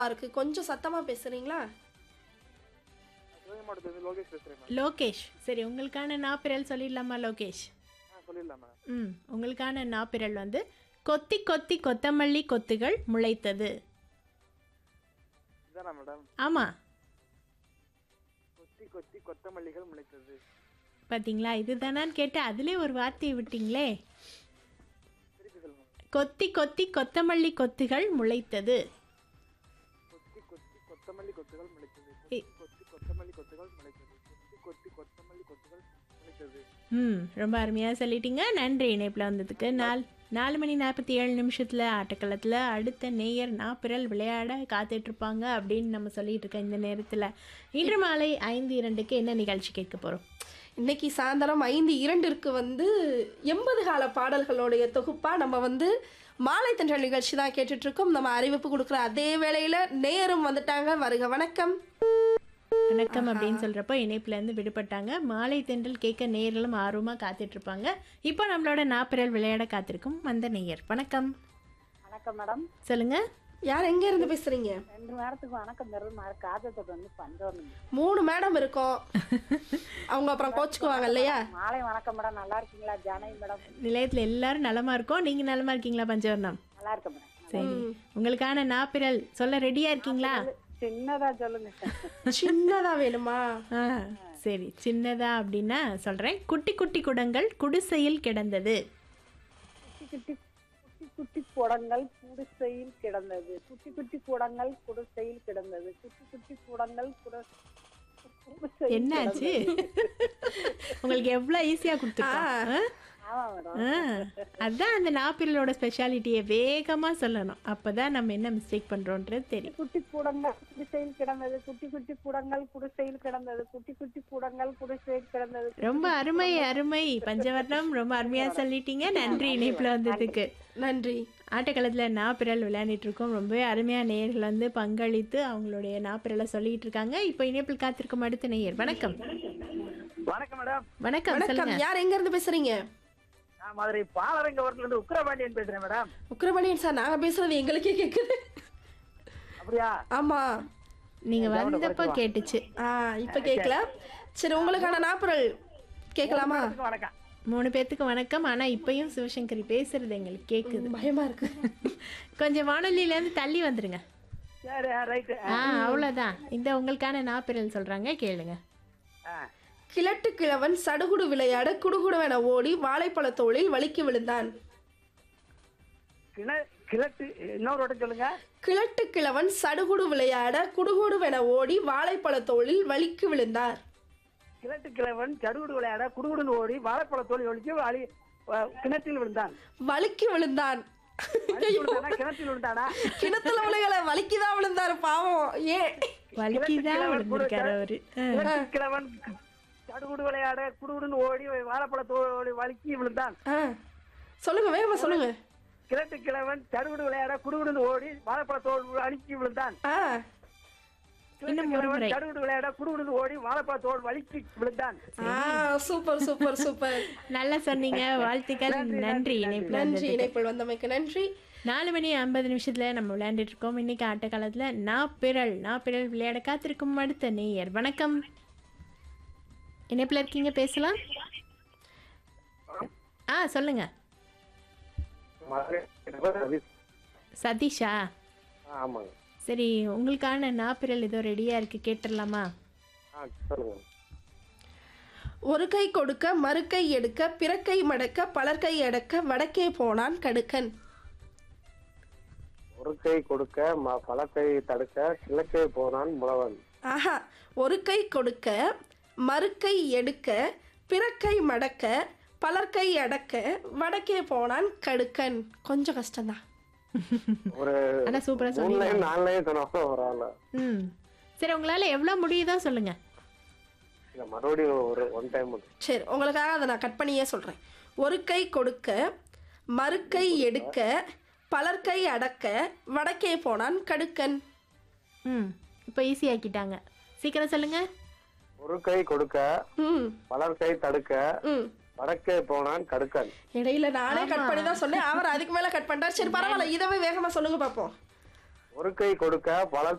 இருக்கு கொஞ்சம் சத்தமா பேசுறீங்களா சிவகங்கை மாவட்டத்துலேருந்து லோகேஷ் பேசுகிறேன் மேம் லோகேஷ் சரி உங்களுக்கான நாப்பிரல் சொல்லிடலாமா லோகேஷ் ஆ சொல்லிடலாம் மேம் ம் உங்களுக்கான நாப்பிரல் வந்து கொத்தி கொத்தி கொத்தமல்லி கொத்துகள் முளைத்தது இதானா மேடம் ஆமாம் கொத்தி கொத்தி கொத்தமல்லிகள் முளைத்தது பார்த்தீங்களா இதுதானான்னு கேட்டு அதிலே ஒரு வார்த்தையை விட்டீங்களே திருப்பி சொல்லுங்க கொத்தி கொத்தி கொத்தமல்லி கொத்துகள் முளைத்தது கொத்தி கொத்தி கொத்தமல்லி கொத்துகள் முளைத்தது ஏய். கொத்தி கொத்தி கொத்தமல்லி கொத்துகள் முளைத்தது கொத்தி கொத்தி கொத்தமல்லி கொத்துகள் முளைத்தது ம் ரொம்ப அருமையாக சொல்லிட்டீங்க நன்றி இணைப்பில் வந்ததுக்கு நால் நாலு மணி நாற்பத்தி ஏழு நிமிஷத்தில் ஆட்டக்களத்தில் அடுத்த நேயர் நாப்பிரல் விளையாட காத்துட்ருப்பாங்க அப்படின்னு நம்ம சொல்லிட்டு இருக்க இந்த நேரத்தில் இன்று மாலை ஐந்து இரண்டுக்கு என்ன நிகழ்ச்சி கேட்க போகிறோம் இன்னைக்கு சாயந்தரம் ஐந்து இரண்டிற்கு வந்து எண்பது கால பாடல்களுடைய தொகுப்பா நம்ம வந்து மாலை தென்றல் நிகழ்ச்சி தான் கேட்டுட்டு இருக்கோம் நம்ம அறிவிப்பு கொடுக்குற அதே வேளையில நேரம் வந்துட்டாங்க வருக வணக்கம் வணக்கம் அப்படின்னு சொல்கிறப்போ இணைப்புலேருந்து விடுபட்டாங்க மாலை தென்றல் கேட்க நேயர்களும் ஆர்வமாக காத்துட்ருப்பாங்க இப்போ நம்மளோட நாப்பிரல் விளையாட காத்திருக்கும் அந்த நேயர் வணக்கம் வணக்கம் மேடம் சொல்லுங்கள் யார் எங்க இருந்து பேசுறீங்க ரெண்டு நேரத்துக்கு வணக்கம் தரும் காதத்துக்கு வந்து பஞ்சவர்ணம் மூணு மேடம் இருக்கோம் அவங்க அப்புறம் கோச்சுக்குவாங்க இல்லையா மாலை வணக்கம் மேடம் நல்லா இருக்கீங்களா ஜானகி மேடம் நிலையத்தில் எல்லாரும் நலமா இருக்கோம் நீங்கள் நலமா இருக்கீங்களா பஞ்சவர்ணம் நல்லா இருக்கேன் மேடம் சரி உங்களுக்கான நாப்பிரல் சொல்ல ரெடியாக இருக்கீங்களா சின்னதா சொல்லுங்க சின்னதா வேணுமா ஆ சரி சின்னதா அப்படின்னா சொல்கிறேன் குட்டி குட்டி குடங்கள் குடிசையில் கிடந்தது குட்டி குட்டி குட்டி குட்டி குடங்கள் குடிசையில் கிடந்தது குட்டி குட்டி குடங்கள் குடிசையில் கிடந்தது குட்டி குட்டி குடங்கள் குட- குடிசையில் என்னாச்சு உங்களுக்கு எவ்வளோ ஈஸியாக கொடுத்துருக்கோம் ஆ? ஆமா மேடம் ஆ, அதான் அந்த நாப்பிரலோட ஸ்பெஷாலிட்டியை வேகமாக சொல்லணும் அப்போ தான் நம்ம என்ன மிஸ்டேக் பண்ணுறோன்றது தெரியும் குட்டி குடங்கள் குடிசையில் கிடந்தது குட்டி குட்டி குடங்கள் குடிசையில் கிடந்தது குட்டி குட்டி குடங்கள் குடிசையில் கிடந்தது ரொம்ப அருமை அருமை பஞ்சவர்ணம் ரொம்ப அருமையாக சொல்லிட்டீங்க நன்றி இணைப்பில் வந்ததுக்கு நன்றி ஆட்டக்களத்தில் நாப்பிரல் விளையாண்டுட்டு இருக்கோம் ரொம்பவே அருமையாக நேயர்கள் வந்து பங்களித்து அவங்களுடைய நாப்பிரலை சொல்லிட்டு இருக்காங்க இப்போ இணைப்பில் காத்திருக்கும் அடுத்த நேயர் வணக்கம் வணக்கம் மேடம் வணக்கம் வணக்கம் சொல்லுங்க யார் எங்க இருந்து பேசுறீங்க நான் மதுரை பாலரங்கவரத்துல இருந்து உக்கிரபாண்டியன் பேசுறேன் மேடம் உக்ரமணியன் சார் நாங்க பேசுறது எங்களுக்கே கேக்குது அப்படியா ஆமா நீங்க வந்தப்போ கேட்டுச்சு ஆ இப்ப கேட்கல சரி உங்களுக்கான நாப்புரல் கேட்கலாமா வணக்கம் மூணு பேர்த்துக்கு வணக்கம் ஆனா இப்பயும் சிவசங்கரி பேசுறது எங்களுக்கு கேக்குது பயமா இருக்கு கொஞ்சம் வானொலியில இருந்து தள்ளி வந்துருங்க சரி ரைட்டு ஆ அவ்வளவுதான் இந்த உங்களுக்கான நாப்பிரல் சொல்றாங்க கேளுங்க கிழட்டு கிழவன் சடுகுடு விளையாட குடுகுடுவென ஓடி வாழைப்பழ தோளில் வலிக்கு விழுந்தான் கிண கிழட்டு இன்னொரு வட்டம் சொல்லுங்க கிழட்டு கிழவன் சடுகுடு விளையாட குடுகுடுவென ஓடி வாழைப்பழ தோளில் வலிக்கு விழுந்தார் கிழட்டு கிழவன் சடுகுடு விளையாட குடுகுடுன்னு ஓடி வாழைப்பழ தோழி ஒழிச்சு வாளி அஹ், கிணற்றில் விழுந்தான் வலிக்கு விழுந்தான் வலிக்கு விழுந்தானா? கிணற்றில் விழுந்தானா கிணத்துல விழுகல வலிக்குதான் விழுந்தாரு பாவம் ஏ வலிக்குதான் விழுந்திருக்காரு அவரு ஆ. கிழட்டு கிழவன் சடுகுடு விளையாட குடுகுடுன்னு ஓடி வாழைப்பழ தோழி வலிக்கு விழுந்தான் ஆ. சொல்லுங்க வேகமா சொல்லுங்க கிழட்டு கிழவன் சடுகுடு விளையாட குடுகுடுன்னு ஓடி வாழைப்பழ தோல் அழிக்கி விழுந்தான் ஆ கிழட்டு இன்னும் ஒரு கிழவன் முறை. சடுகுடு விளையாட குடுகுடுன்னு ஓடி வாழைப்பழ தோல் வலிக்கு விழுந்தான் ஆ சூப்பர் சூப்பர் சூப்பர் நல்லா சொன்னீங்க வாழ்த்துக்கள் நன்றி இணைப்புல நன்றி வந்ததுக்கு. இணைப்பில் வந்தமைக்கு நன்றி நாலு மணி ஐம்பது நிமிஷத்துல நம்ம விளையாண்டுட்டு இருக்கோம் இன்னைக்கு ஆட்ட காலத்துல நாப்பிரல் நாப்பிரல் விளையாட காத்திருக்கும் அடுத்த நேயர் வணக்கம் இணைப்புல இருக்கீங்க பேசலாம் ஆ சொல்லுங்க சதீஷா ஆமாங்க சரி உங்களுக்கான நாப்பிரல் ஏதோ ரெடியா இருக்கு கேட்டுடலாமா ஆ சொல்லுங்க ஒரு கை கொடுக்க மறு கை எடுக்க பிறக்கை மடக்க பலர்கை அடக்க வடக்கே போனான் கடுக்கன் ஒரு கை கொடுக்க ம- பல கை தடுக்க கிழக்கே போனான் முழவன் ஆஹா ஒரு கை கொடுக்க மறு கை எடுக்க பிறக்கை மடக்க பலர்கை அடக்க வடக்கே போனான் கடுக்கன் கொஞ்சம் கஷ்டம்தான் ஒரு ஆனா சூப்பரா மூணு சொன்னீங்க லைன் நாலு லைன் சொன்னாலும் ஒரு ஆள் ம் சரி உங்களால எவ்வளவு முடியுதோ சொல்லுங்க இல்ல மறுபடியும் ஒரு ஒன் டைம் சரி உங்களுக்காக அதை நான் கட் பண்ணியே சொல்கிறேன் ஒரு கை கொடுக்க மறு கை எடுக்க பலர்கை அடக்க வடக்கே போனான் கடுக்கன் ம் இப்போ ஈஸி ஆக்கிட்டாங்க சீக்கிரம் சொல்லுங்க ஒரு கை கொடுக்க ம் பலர் கை தடுக்க ம் வடக்கே போனான் கடுக்கன் இடையில நானே கட் பண்ணி தான் சொன்னேன் அவர் அதுக்கு மேலே கட் பண்ணிட்டார் சரி பரவாயில்ல இதவே வேகமாக சொல்லுங்க பார்ப்போம் ஒரு கை கொடுக்க பல